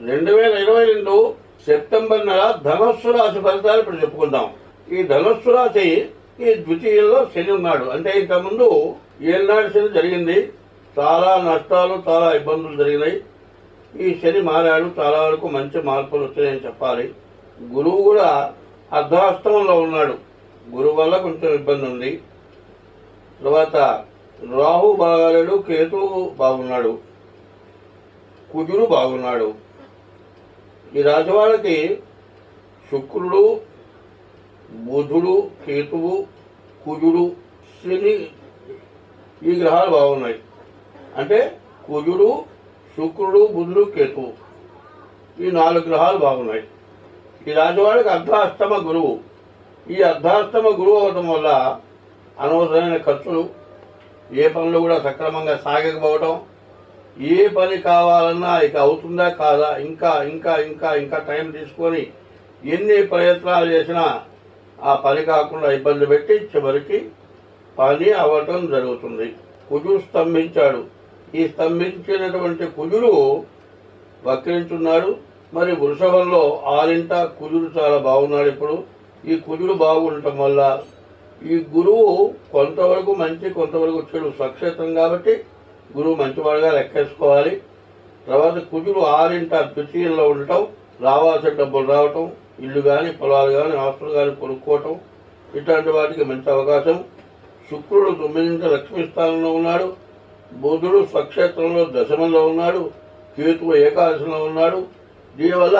రెండు వేల ఇరవై రెండు సెప్టెంబర్ నెల ధనస్సు రాశి ఫలితాలు ఇప్పుడు చెప్పుకుందాం ఈ ధనస్సు రాశి ఈ ద్వితీయంలో శని ఉన్నాడు అంటే ఇంతకుముందు ఏళ్ళనాడు శని జరిగింది చాలా నష్టాలు చాలా ఇబ్బందులు జరిగినాయి ఈ శని మారాడు చాలా వరకు మంచి మార్పులు వచ్చాయని చెప్పాలి గురువు కూడా అర్ధాష్టమంలో ఉన్నాడు గురువు వల్ల కొంచెం ఇబ్బంది ఉంది తర్వాత రాహు బాగాలేడు కేతువు బాగున్నాడు కుజుడు బాగున్నాడు ఈ రాశి వాళ్ళకి శుక్రుడు బుధుడు కేతువు కుజుడు శని ఈ గ్రహాలు బాగున్నాయి అంటే కుజుడు శుక్రుడు బుధుడు కేతువు ఈ నాలుగు గ్రహాలు బాగున్నాయి ఈ రాశి వాళ్ళకి అర్ధాష్టమ గురువు ఈ అర్ధాష్టమ గురువు అవటం వల్ల అనవసరమైన ఖర్చులు ఏ పనులు కూడా సక్రమంగా సాగకపోవటం ఏ పని కావాలన్నా ఇక అవుతుందా కాదా ఇంకా ఇంకా ఇంకా ఇంకా టైం తీసుకొని ఎన్ని ప్రయత్నాలు చేసినా ఆ పని కాకుండా ఇబ్బంది పెట్టి చివరికి పని అవ్వటం జరుగుతుంది కుజుడు స్తంభించాడు ఈ స్తంభించినటువంటి కుజుడు వక్రించున్నాడు మరి వృషభంలో ఆరింట కుజుడు చాలా బాగున్నాడు ఇప్పుడు ఈ కుజుడు బాగుండటం వల్ల ఈ గురువు కొంతవరకు మంచి కొంతవరకు చెడు స్వక్షేత్రం కాబట్టి గురువు మంచివాడుగా లెక్కేసుకోవాలి తర్వాత కుజుడు ఆరింట ద్వితీయంలో ఉండటం రావాల్సిన డబ్బులు రావటం ఇల్లు కానీ పొలాలు కానీ ఆస్తులు కానీ కొనుక్కోవటం ఇట్లాంటి వాటికి మంచి అవకాశం శుక్రుడు తొమ్మిదింట లక్ష్మీ స్థానంలో ఉన్నాడు బుధుడు స్వక్షేత్రంలో దశమంలో ఉన్నాడు కేతువు ఏకాదశంలో ఉన్నాడు దీనివల్ల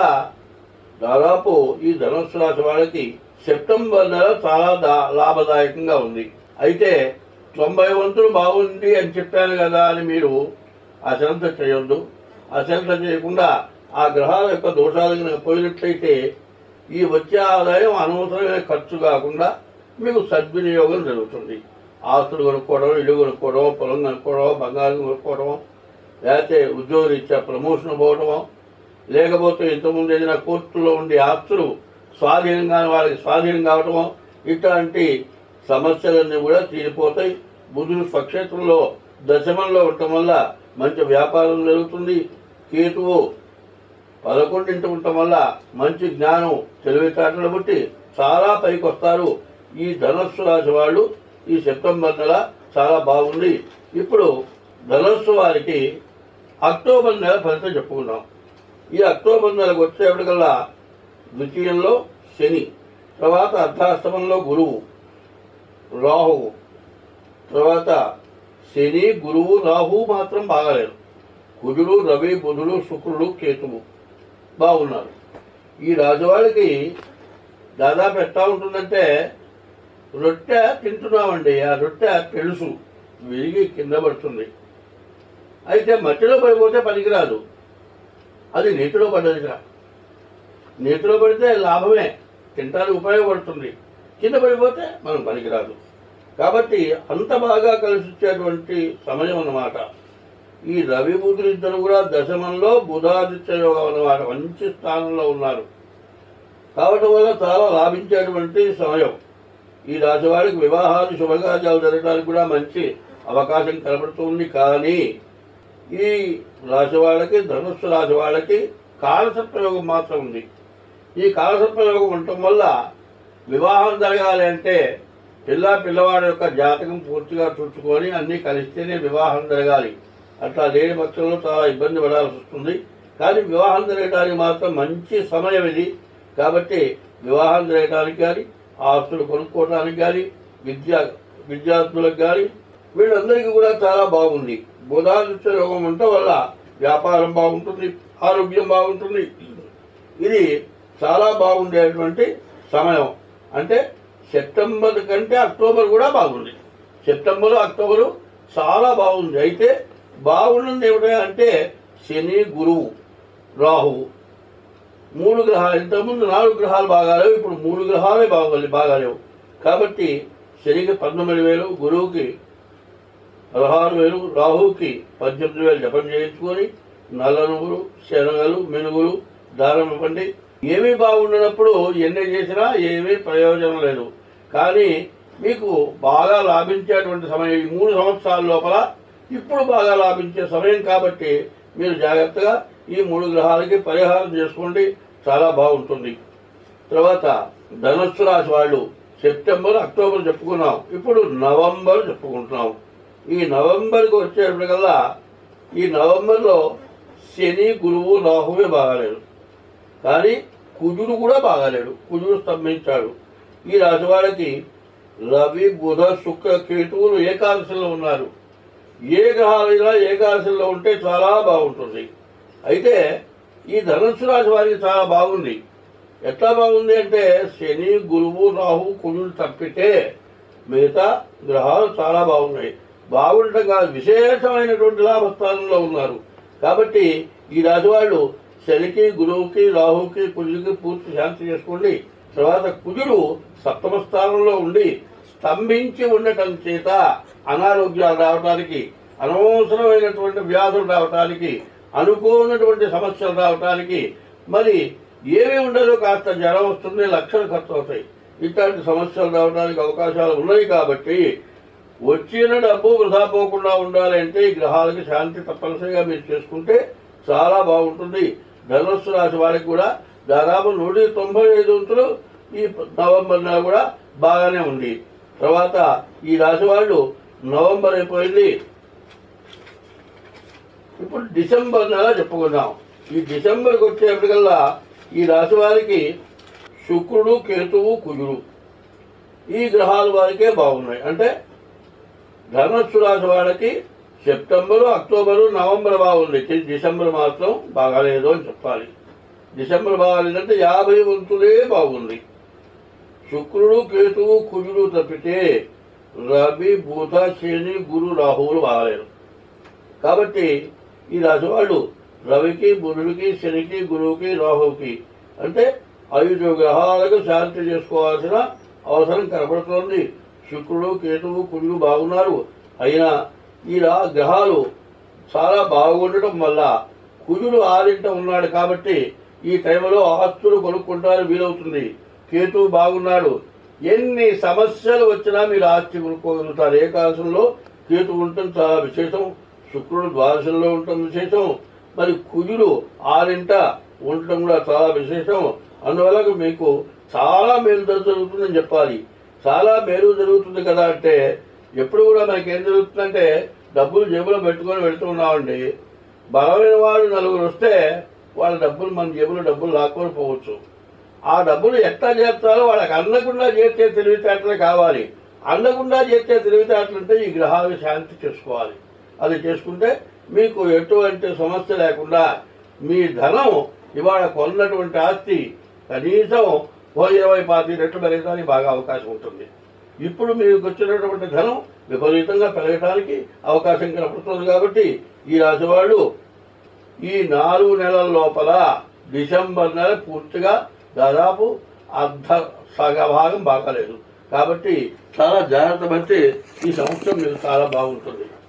దాదాపు ఈ ధనుస్సు రాశి వాళ్ళకి సెప్టెంబర్ నెల చాలా దా లాభదాయకంగా ఉంది అయితే తొంభై వంతులు బాగుంది అని చెప్పాను కదా అని మీరు అశ్రద్ధ చేయొద్దు అశ్రద్ధ చేయకుండా ఆ గ్రహాల యొక్క దోషాలు కనుక పోయినట్లయితే ఈ వచ్చే ఆదాయం అనవసరమైన ఖర్చు కాకుండా మీకు సద్వినియోగం జరుగుతుంది ఆస్తులు కొనుక్కోవడం ఇల్లు కొనుక్కోవడం పొలం కొనుక్కోవడం బంగారం కొనుక్కోవడం లేకపోతే ఉద్యోగరీత్యా ప్రమోషన్ పోవడమో లేకపోతే ఇంతకుముందు ఏదైనా కోర్టులో ఉండే ఆస్తులు స్వాధీనంగా వాళ్ళకి స్వాధీనం కావటమో ఇట్లాంటి సమస్యలన్నీ కూడా తీరిపోతాయి బుధుడు స్వక్షేత్రంలో దశమంలో ఉండటం వల్ల మంచి వ్యాపారం జరుగుతుంది కేతువు పదకొండింటి ఉండటం వల్ల మంచి జ్ఞానం తెలివితేటలు బట్టి చాలా పైకి వస్తారు ఈ ధనస్సు రాశి వాళ్ళు ఈ సెప్టెంబర్ నెల చాలా బాగుంది ఇప్పుడు ధనస్సు వారికి అక్టోబర్ నెల ఫలితం చెప్పుకున్నాం ఈ అక్టోబర్ నెలకు వచ్చేప్పటికల్లా ద్వితీయంలో శని తర్వాత అర్ధాష్టమంలో గురువు రాహువు తర్వాత శని గురువు రాహువు మాత్రం బాగాలేదు కుజుడు రవి బుధుడు శుక్రుడు కేతువు బాగున్నారు ఈ రాజువాళ్ళకి దాదాపు ఎట్లా ఉంటుందంటే రొట్టె తింటున్నామండి ఆ రొట్టె తెలుసు విరిగి కింద పడుతుంది అయితే మట్టిలో పడిపోతే పనికిరాదు అది నీటిలో పడ్డదిగా నీటిలో పడితే లాభమే తినడానికి ఉపయోగపడుతుంది కింద పడిపోతే మనం పనికిరాదు కాబట్టి అంత బాగా కలిసి వచ్చేటువంటి సమయం అన్నమాట ఈ రవి బుధులు ఇద్దరు కూడా దశమంలో బుధాదిత్య యోగం అన్నమాట మంచి స్థానంలో ఉన్నారు కాబట్టి వల్ల చాలా లాభించేటువంటి సమయం ఈ రాశి వారికి వివాహాలు శుభకార్యాలు జరగడానికి కూడా మంచి అవకాశం కనబడుతుంది కానీ ఈ రాశి వాళ్ళకి ధనుస్సు రాశి వాళ్ళకి కాలసర్పయోగం మాత్రం ఉంది ఈ కాలసర్పయోగం ఉండటం వల్ల వివాహం జరగాలి అంటే పిల్ల పిల్లవాడి యొక్క జాతకం పూర్తిగా చూసుకొని అన్నీ కలిస్తేనే వివాహం జరగాలి అట్లా లేని పక్షంలో చాలా ఇబ్బంది పడాల్సి వస్తుంది కానీ వివాహం జరగడానికి మాత్రం మంచి సమయం ఇది కాబట్టి వివాహం జరగడానికి కానీ ఆస్తులు కొనుక్కోవడానికి కానీ విద్యా విద్యార్థులకు కానీ వీళ్ళందరికీ కూడా చాలా బాగుంది బుధాదిత్య యోగం ఉండటం వల్ల వ్యాపారం బాగుంటుంది ఆరోగ్యం బాగుంటుంది ఇది చాలా బాగుండేటువంటి సమయం అంటే సెప్టెంబర్ కంటే అక్టోబర్ కూడా బాగుంది సెప్టెంబరు అక్టోబరు చాలా బాగుంది అయితే బాగున్నది ఏమిటంటే అంటే శని గురువు రాహువు మూడు గ్రహాలు ఇంతకుముందు నాలుగు గ్రహాలు బాగాలేవు ఇప్పుడు మూడు గ్రహాలే బాగోలే బాగాలేవు కాబట్టి శనికి పంతొమ్మిది వేలు గురువుకి పదహారు వేలు రాహువుకి పద్దెనిమిది వేలు జపం చేయించుకొని నల్ల నువ్వులు శనగలు మినుగులు దారం ఇవ్వండి ఏమీ బాగుండనప్పుడు ఎన్ని చేసినా ఏమీ ప్రయోజనం లేదు కానీ మీకు బాగా లాభించేటువంటి సమయం ఈ మూడు సంవత్సరాల లోపల ఇప్పుడు బాగా లాభించే సమయం కాబట్టి మీరు జాగ్రత్తగా ఈ మూడు గ్రహాలకి పరిహారం చేసుకోండి చాలా బాగుంటుంది తర్వాత ధనుస్సు రాశి వాళ్ళు సెప్టెంబర్ అక్టోబర్ చెప్పుకున్నాం ఇప్పుడు నవంబర్ చెప్పుకుంటున్నాం ఈ నవంబర్కి వచ్చేటప్పటికల్లా ఈ నవంబర్లో శని గురువు రాహువే బాగాలేడు కానీ కుజుడు కూడా బాగాలేడు కుజుడు స్తంభించాడు ఈ రాశి వాళ్ళకి రవి బుధ శుక్ర కేతువులు ఏకాదశిలో ఉన్నారు ఏ గ్రహాలైనా ఏకాదశిలో ఉంటే చాలా బాగుంటుంది అయితే ఈ ధనుస్సు రాశి వారికి చాలా బాగుంది ఎట్లా బాగుంది అంటే శని గురువు రాహు కుజుడు తప్పితే మిగతా గ్రహాలు చాలా బాగున్నాయి బాగుండటం కాదు విశేషమైనటువంటి లాభస్థానంలో ఉన్నారు కాబట్టి ఈ రాశి వాళ్ళు శనికి గురువుకి రాహుకి కుజుడికి పూర్తి శాంతి చేసుకోండి తర్వాత కుజుడు సప్తమ స్థానంలో ఉండి స్తంభించి ఉండటం చేత అనారోగ్యాలు రావడానికి అనవసరమైనటువంటి వ్యాధులు రావడానికి అనుకోనటువంటి సమస్యలు రావడానికి మరి ఏమీ ఉండదు కాస్త జ్వరం వస్తుంది లక్షలు ఖర్చు అవుతాయి ఇట్లాంటి సమస్యలు రావడానికి అవకాశాలు ఉన్నాయి కాబట్టి వచ్చిన డబ్బు వృధా పోకుండా ఉండాలి అంటే ఈ గ్రహాలకి శాంతి తప్పనిసరిగా మీరు చేసుకుంటే చాలా బాగుంటుంది ధనుస్సు రాశి వారికి కూడా దాదాపు నూట తొంభై ఐదు వంతులు ఈ నవంబర్ నెల కూడా బాగానే ఉంది తర్వాత ఈ రాశి వాళ్ళు నవంబర్ అయిపోయింది ఇప్పుడు డిసెంబర్ నెల చెప్పుకుందాం ఈ డిసెంబర్కి వచ్చేప్పటికల్లా ఈ రాశి వారికి శుక్రుడు కేతువు కుజుడు ఈ గ్రహాలు వారికే బాగున్నాయి అంటే ధనస్సు రాశి వాళ్ళకి సెప్టెంబరు అక్టోబరు నవంబర్ బాగుంది డి- డిసెంబర్ మాత్రం బాగాలేదు అని చెప్పాలి డిసెంబర్ బాగాలేదంటే యాభై వంతులే బాగుంది శుక్రుడు కేతువు కుజుడు తప్పితే రవి బుధ శని గురు రాహువులు బాగలేరు కాబట్టి ఈ రాశి వాళ్ళు రవికి బుధుడికి శనికి గురువుకి రాహువుకి అంటే ఐదు గ్రహాలకు శాంతి చేసుకోవాల్సిన అవసరం కనపడుతోంది శుక్రుడు కేతువు కుజుడు బాగున్నారు అయినా ఈ రా- గ్రహాలు చాలా బాగుండటం వల్ల కుజుడు ఆరింట ఉన్నాడు కాబట్టి ఈ టైంలో ఆస్తులు కొనుక్కుంటానికి వీలవుతుంది కేతువు బాగున్నాడు ఎన్ని సమస్యలు వచ్చినా మీరు ఆస్తి కొనుక్కోగలుగుతారు ఏకాదశంలో కేతు ఉండటం చాలా విశేషం శుక్రుడు ద్వాదశంలో ఉండటం విశేషం మరి కుజుడు ఆరింట ఉండటం కూడా చాలా విశేషం అందువల్ల మీకు చాలా మేలు జరుగుతుందని చెప్పాలి చాలా మేలు జరుగుతుంది కదా అంటే ఎప్పుడు కూడా మనకి ఏం జరుగుతుందంటే డబ్బులు జేబులో పెట్టుకొని వెళ్తున్నామండి బలమైన వాళ్ళు నలుగురు వస్తే వాళ్ళ డబ్బులు మన జేబులో డబ్బులు లాక్కొని పోవచ్చు ఆ డబ్బులు ఎట్లా చేస్తారో వాళ్ళకి అందకుండా చేసే తెలివితేటలే కావాలి అందకుండా చేసే తెలివితేటలు అంటే ఈ గ్రహాలు శాంతి చేసుకోవాలి అది చేసుకుంటే మీకు ఎటువంటి సమస్య లేకుండా మీ ధనం ఇవాళ కొన్నటువంటి ఆస్తి కనీసం ఓ ఇరవై పాతి రెట్లు పెరగడానికి బాగా అవకాశం ఉంటుంది ఇప్పుడు మీకు వచ్చినటువంటి ధనం విపరీతంగా పెరగడానికి అవకాశం కనపడుతుంది కాబట్టి ఈ రాశి వాళ్ళు ఈ నాలుగు నెలల లోపల డిసెంబర్ నెల పూర్తిగా దాదాపు అర్ధ సగ భాగం బాగాలేదు కాబట్టి చాలా జాగ్రత్త పడితే ఈ సంవత్సరం మీకు చాలా బాగుంటుంది